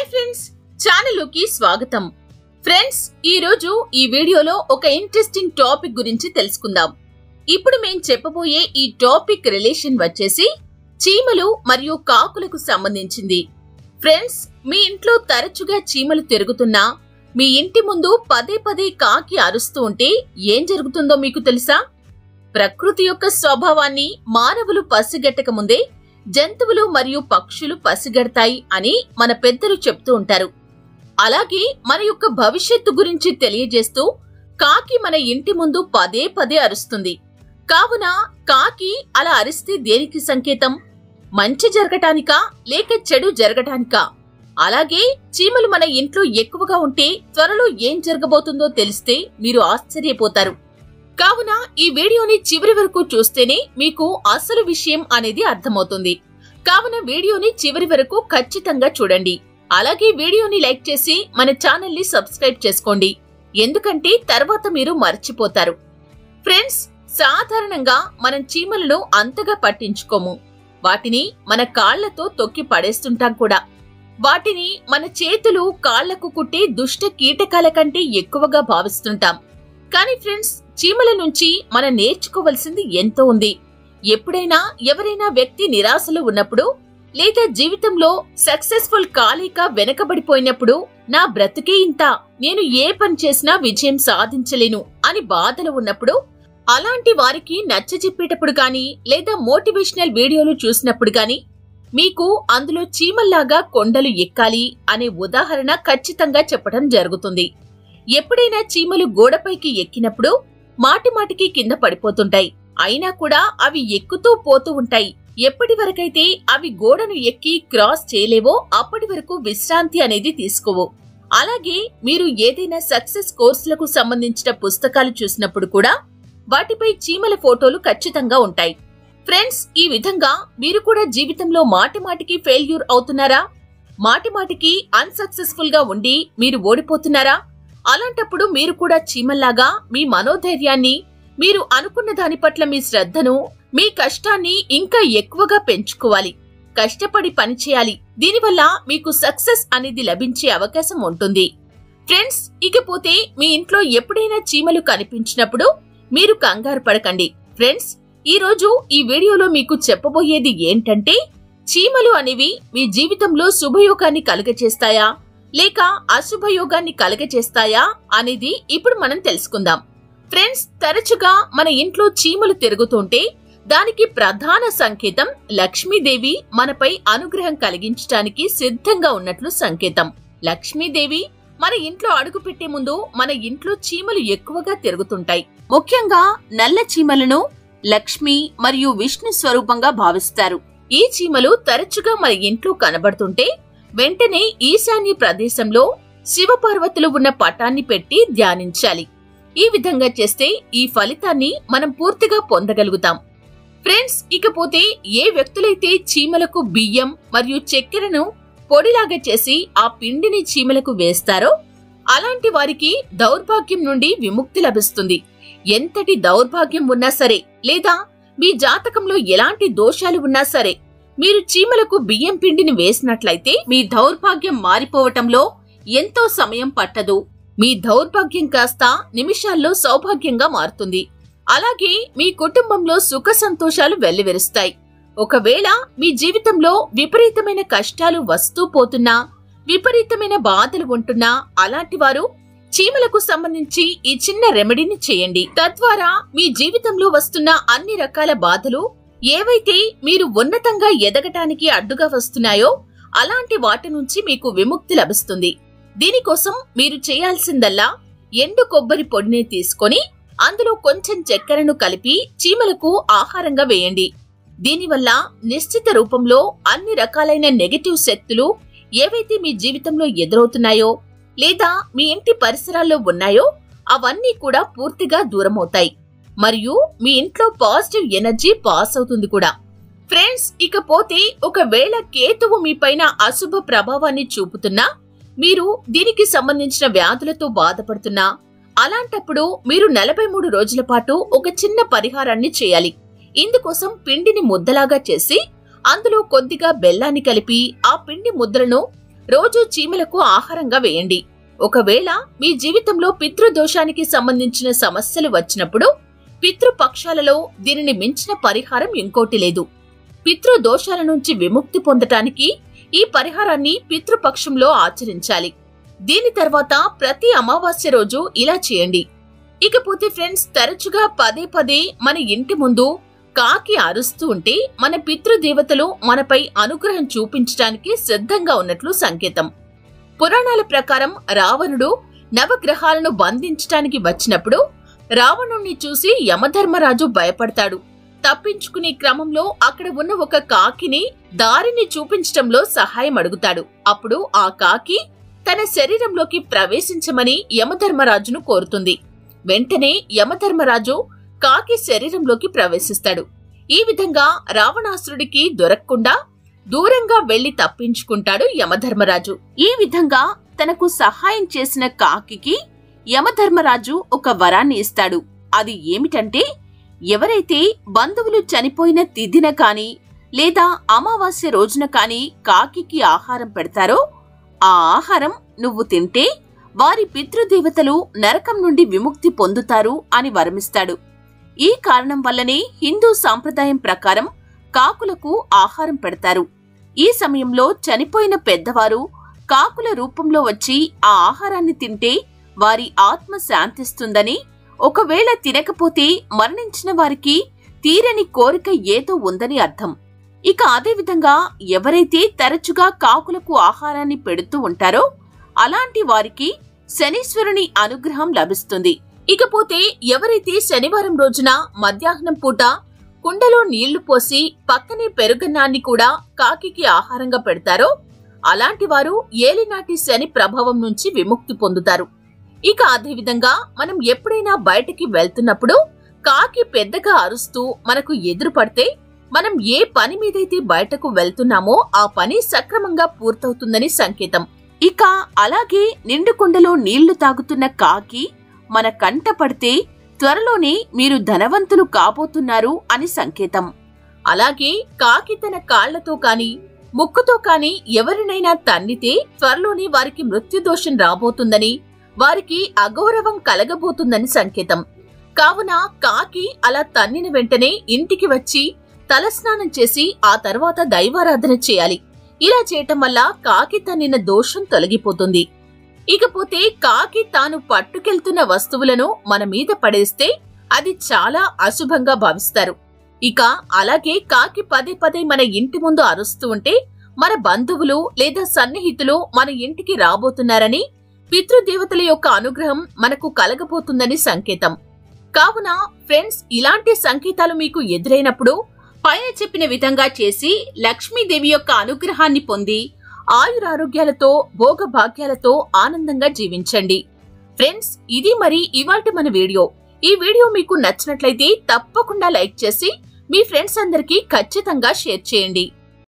friends ఛానల్లోకి స్వాగతం friends ఈ రోజు ఈ వీడియోలో ఒక ఇంట్రెస్టింగ్ టాపిక్ గురించి తెలుసుకుందాం ఇప్పుడు మేం చెప్పబోయే ఈ టాపిక్ రిలేషన్ వచ్చేసి చీమలు మరియు కాకులకు సంబంధించింది ఫ్రెండ్స్ మీ ఇంట్లో తరచుగా చీమలు తిరుగుతున్నా మీ ఇంటి ముందు పదే పదే కాకి అరుస్తూ ఉంటే ఏం జరుగుతుందో మీకు తెలుసా ప్రకృతి యొక్క స్వభావాన్ని మానవులు పసిగట్టక ముందే జంతువులు మరియు పక్షులు పసిగడతాయి అని మన పెద్దలు చెప్తూ ఉంటారు అలాగే మన యొక్క భవిష్యత్తు గురించి తెలియజేస్తూ కాకి మన ఇంటి ముందు పదే పదే అరుస్తుంది కావున కాకి అలా అరిస్తే దేనికి సంకేతం మంచి జరగటానికా లేక చెడు జరగటానికా అలాగే చీమలు మన ఇంట్లో ఎక్కువగా ఉంటే త్వరలో ఏం జరగబోతుందో తెలిస్తే మీరు ఆశ్చర్యపోతారు కావున ఈ వీడియోని చివరి వరకు చూస్తేనే మీకు అసలు విషయం అనేది అర్థమవుతుంది కావున వీడియోని చివరి వరకు ఖచ్చితంగా చూడండి అలాగే వీడియోని లైక్ చేసి మన ఛానల్ ని సబ్స్క్రైబ్ చేసుకోండి ఎందుకంటే తర్వాత మీరు మర్చిపోతారు ఫ్రెండ్స్ సాధారణంగా మనం చీమలను అంతగా పట్టించుకోము వాటిని మన కాళ్లతో తొక్కి పడేస్తుంటాం కూడా వాటిని మన చేతులు కాళ్లకు కుట్టే దుష్ట కీటకాల కంటే ఎక్కువగా భావిస్తుంటాం కానీ ఫ్రెండ్స్ చీమల నుంచి మనం నేర్చుకోవలసింది ఎంతో ఉంది ఎప్పుడైనా ఎవరైనా వ్యక్తి నిరాశలో ఉన్నప్పుడు లేదా జీవితంలో సక్సెస్ఫుల్ కాలేక వెనకబడిపోయినప్పుడు నా బ్రతుకే ఇంత నేను ఏ పని చేసినా విజయం సాధించలేను అని బాధలు ఉన్నప్పుడు అలాంటి వారికి నచ్చ చెప్పేటప్పుడు గాని లేదా మోటివేషనల్ వీడియోలు చూసినప్పుడు గాని మీకు అందులో చీమల్లాగా కొండలు ఎక్కాలి అనే ఉదాహరణ ఖచ్చితంగా చెప్పడం జరుగుతుంది ఎప్పుడైనా చీమలు గోడపైకి ఎక్కినప్పుడు మాటి మాటికి కింద పడిపోతుంటాయి అయినా కూడా అవి ఎక్కుతూ పోతూ ఉంటాయి ఎప్పటి వరకైతే అవి గోడను ఎక్కి క్రాస్ చేయలేవో అప్పటి వరకు విశ్రాంతి అనేది తీసుకోవు అలాగే మీరు ఏదైనా సక్సెస్ కోర్సులకు సంబంధించిన పుస్తకాలు చూసినప్పుడు కూడా వాటిపై చీమల ఫోటోలు ఖచ్చితంగా ఉంటాయి ఫ్రెండ్స్ ఈ విధంగా మీరు కూడా జీవితంలో మాటి మాటికి ఫెయిల్యూర్ అవుతున్నారా మాటి మాటికి అన్సక్సెస్ఫుల్ గా ఉండి మీరు ఓడిపోతున్నారా అలాంటప్పుడు మీరు కూడా చీమల్లాగా మీ మనోధైర్యాన్ని మీరు అనుకున్న దాని పట్ల మీ శ్రద్ధను మీ కష్టాన్ని ఇంకా ఎక్కువగా పెంచుకోవాలి కష్టపడి పనిచేయాలి దీనివల్ల మీకు సక్సెస్ అనేది లభించే అవకాశం ఉంటుంది ఫ్రెండ్స్ ఇకపోతే మీ ఇంట్లో ఎప్పుడైనా చీమలు కనిపించినప్పుడు మీరు కంగారు పడకండి ఫ్రెండ్స్ ఈ రోజు ఈ వీడియోలో మీకు చెప్పబోయేది ఏంటంటే చీమలు అనేవి మీ జీవితంలో శుభయోగాన్ని కలుగచేస్తాయా లేక అశుభయోగాన్ని కలుగచేస్తాయా అనేది ఇప్పుడు మనం తెలుసుకుందాం ఫ్రెండ్స్ తరచుగా మన ఇంట్లో చీమలు తిరుగుతుంటే దానికి ప్రధాన సంకేతం లక్ష్మీదేవి మనపై అనుగ్రహం కలిగించడానికి సిద్ధంగా ఉన్నట్లు సంకేతం లక్ష్మీదేవి మన ఇంట్లో అడుగు పెట్టే ముందు మన ఇంట్లో చీమలు ఎక్కువగా తిరుగుతుంటాయి ముఖ్యంగా నల్ల చీమలను లక్ష్మి మరియు విష్ణు స్వరూపంగా భావిస్తారు ఈ చీమలు తరచుగా మన ఇంట్లో కనబడుతుంటే వెంటనే ఈశాన్య ప్రదేశంలో శివపార్వతులు ఉన్న పటాన్ని పెట్టి ధ్యానించాలి ఈ విధంగా చేస్తే ఈ ఫలితాన్ని మనం పూర్తిగా పొందగలుగుతాం ఫ్రెండ్స్ ఇకపోతే ఏ వ్యక్తులైతే చీమలకు బియ్యం మరియు చక్కెరను పొడిలాగా చేసి ఆ పిండిని చీమలకు వేస్తారో అలాంటి వారికి దౌర్భాగ్యం నుండి విముక్తి లభిస్తుంది ఎంతటి దౌర్భాగ్యం ఉన్నా సరే లేదా మీ జాతకంలో ఎలాంటి దోషాలు ఉన్నా సరే మీరు చీమలకు బియ్యం పిండిని వేసినట్లయితే మీ దౌర్భాగ్యం మారిపోవటంలో ఎంతో సమయం పట్టదు మీ దౌర్భాగ్యం కాస్త నిమిషాల్లో సౌభాగ్యంగా మారుతుంది అలాగే మీ కుటుంబంలో సుఖ సంతోషాలు వెల్లివిరుస్తాయి ఒకవేళ మీ జీవితంలో విపరీతమైన కష్టాలు వస్తూ పోతున్నా విపరీతమైన బాధలు ఉంటున్నా అలాంటి వారు చీమలకు సంబంధించి ఈ చిన్న రెమెడీని చేయండి తద్వారా మీ జీవితంలో వస్తున్న అన్ని రకాల బాధలు ఏవైతే మీరు ఉన్నతంగా ఎదగటానికి అడ్డుగా వస్తున్నాయో అలాంటి వాటి నుంచి మీకు విముక్తి లభిస్తుంది దీనికోసం మీరు చేయాల్సిందల్లా ఎండు కొబ్బరి పొడిని తీసుకొని అందులో కొంచెం చక్కెరను కలిపి చీమలకు ఆహారంగా వేయండి దీనివల్ల నిశ్చిత రూపంలో అన్ని రకాలైన నెగటివ్ శక్తులు ఏవైతే మీ జీవితంలో ఎదురవుతున్నాయో లేదా మీ ఇంటి పరిసరాల్లో ఉన్నాయో అవన్నీ కూడా పూర్తిగా దూరమవుతాయి మరియు మీ ఇంట్లో పాజిటివ్ ఎనర్జీ పాస్ అవుతుంది కూడా ఫ్రెండ్స్ ఇకపోతే ఒకవేళ కేతువు మీ పైన అశుభ ప్రభావాన్ని చూపుతున్నా మీరు దీనికి సంబంధించిన వ్యాధులతో బాధపడుతున్నా అలాంటప్పుడు మీరు నలభై మూడు రోజుల పాటు ఒక చిన్న పరిహారాన్ని చేయాలి ఇందుకోసం పిండిని ముద్దలాగా చేసి అందులో కొద్దిగా బెల్లాన్ని కలిపి ఆ పిండి ముద్దలను రోజు చీమలకు ఆహారంగా వేయండి ఒకవేళ మీ జీవితంలో పితృదోషానికి సంబంధించిన సమస్యలు వచ్చినప్పుడు పితృపక్షాలలో దీనిని మించిన పరిహారం ఇంకోటి లేదు పితృదోషాల నుంచి విముక్తి పొందటానికి ఈ పరిహారాన్ని పితృపక్షంలో ఆచరించాలి దీని తర్వాత ప్రతి అమావాస్య రోజు ఇలా చేయండి ఇకపోతే ఫ్రెండ్స్ తరచుగా పదే పదే మన ఇంటి ముందు కాకి అరుస్తూ ఉంటే మన పితృదేవతలు మనపై అనుగ్రహం చూపించడానికి సిద్ధంగా ఉన్నట్లు సంకేతం పురాణాల ప్రకారం రావణుడు నవగ్రహాలను బంధించటానికి వచ్చినప్పుడు రావణుణ్ణి చూసి యమధర్మరాజు భయపడతాడు తప్పించుకునే క్రమంలో అక్కడ ఉన్న ఒక కాకిని దారిని చూపించటంలో సహాయం అడుగుతాడు అప్పుడు ఆ కాకి తన శరీరంలోకి ప్రవేశించమని యమధర్మరాజును కోరుతుంది వెంటనే యమధర్మరాజు కాకి శరీరంలోకి ప్రవేశిస్తాడు ఈ విధంగా రావణాసురుడికి దొరకకుండా దూరంగా వెళ్లి తప్పించుకుంటాడు యమధర్మరాజు ఈ విధంగా తనకు సహాయం చేసిన కాకికి యమధర్మరాజు ఒక వరాన్ని ఇస్తాడు అది ఏమిటంటే ఎవరైతే బంధువులు చనిపోయిన తిథిన కాని లేదా అమావాస్య రోజున కాని కాకికి ఆహారం పెడతారో ఆ ఆహారం నువ్వు తింటే వారి పితృదేవతలు నరకం నుండి విముక్తి పొందుతారు అని వరమిస్తాడు ఈ కారణం వల్లనే హిందూ సాంప్రదాయం ప్రకారం కాకులకు ఆహారం పెడతారు ఈ సమయంలో చనిపోయిన పెద్దవారు కాకుల రూపంలో వచ్చి ఆ ఆహారాన్ని తింటే వారి ఆత్మ శాంతిస్తుందని ఒకవేళ తినకపోతే మరణించిన వారికి తీరని కోరిక ఏదో ఉందని అర్థం ఇక అదేవిధంగా ఎవరైతే తరచుగా కాకులకు ఆహారాన్ని పెడుతూ ఉంటారో అలాంటి వారికి శనీశ్వరుని అనుగ్రహం లభిస్తుంది ఇకపోతే ఎవరైతే శనివారం రోజున మధ్యాహ్నం పూట కుండలో నీళ్లు పోసి పక్కనే పెరుగన్నాన్ని కూడా కాకికి ఆహారంగా పెడతారో అలాంటి వారు ఏలినాటి శని ప్రభావం నుంచి విముక్తి పొందుతారు ఇక అదేవిధంగా మనం ఎప్పుడైనా బయటికి వెళ్తున్నప్పుడు కాకి పెద్దగా అరుస్తూ మనకు ఎదురు పడితే మనం ఏ పని మీదైతే బయటకు వెళ్తున్నామో ఆ పని సక్రమంగా పూర్తవుతుందని సంకేతం ఇక అలాగే నిండు కుండలో నీళ్లు తాగుతున్న కాకి మన కంట పడితే త్వరలోనే మీరు ధనవంతులు కాబోతున్నారు అని సంకేతం అలాగే కాకి తన కాళ్లతో కాని ముక్కుతో కాని ఎవరినైనా తన్నితే త్వరలోనే వారికి మృత్యుదోషం రాబోతుందని వారికి అగౌరవం కలగబోతుందని సంకేతం కావున కాకి అలా తన్నిన వెంటనే ఇంటికి వచ్చి తలస్నానం చేసి ఆ తర్వాత దైవారాధన చేయాలి ఇలా చేయటం వల్ల కాకి తన్నిన దోషం తొలగిపోతుంది ఇకపోతే కాకి తాను పట్టుకెళ్తున్న వస్తువులను మన మీద పడేస్తే అది చాలా అశుభంగా భావిస్తారు ఇక అలాగే కాకి పదే పదే మన ఇంటి ముందు అరుస్తూ ఉంటే మన బంధువులు లేదా సన్నిహితులు మన ఇంటికి రాబోతున్నారని పితృదేవతల యొక్క అనుగ్రహం మనకు కలగబోతుందని సంకేతం కావున ఫ్రెండ్స్ ఇలాంటి సంకేతాలు మీకు ఎదురైనప్పుడు పైన చెప్పిన విధంగా చేసి లక్ష్మీదేవి యొక్క అనుగ్రహాన్ని పొంది ఆయురారోగ్యాలతో భోగభాగ్యాలతో ఆనందంగా జీవించండి ఫ్రెండ్స్ ఇది మరి ఇవాల్టి మన వీడియో ఈ వీడియో మీకు నచ్చినట్లయితే తప్పకుండా లైక్ చేసి మీ ఫ్రెండ్స్ అందరికీ ఖచ్చితంగా షేర్ చేయండి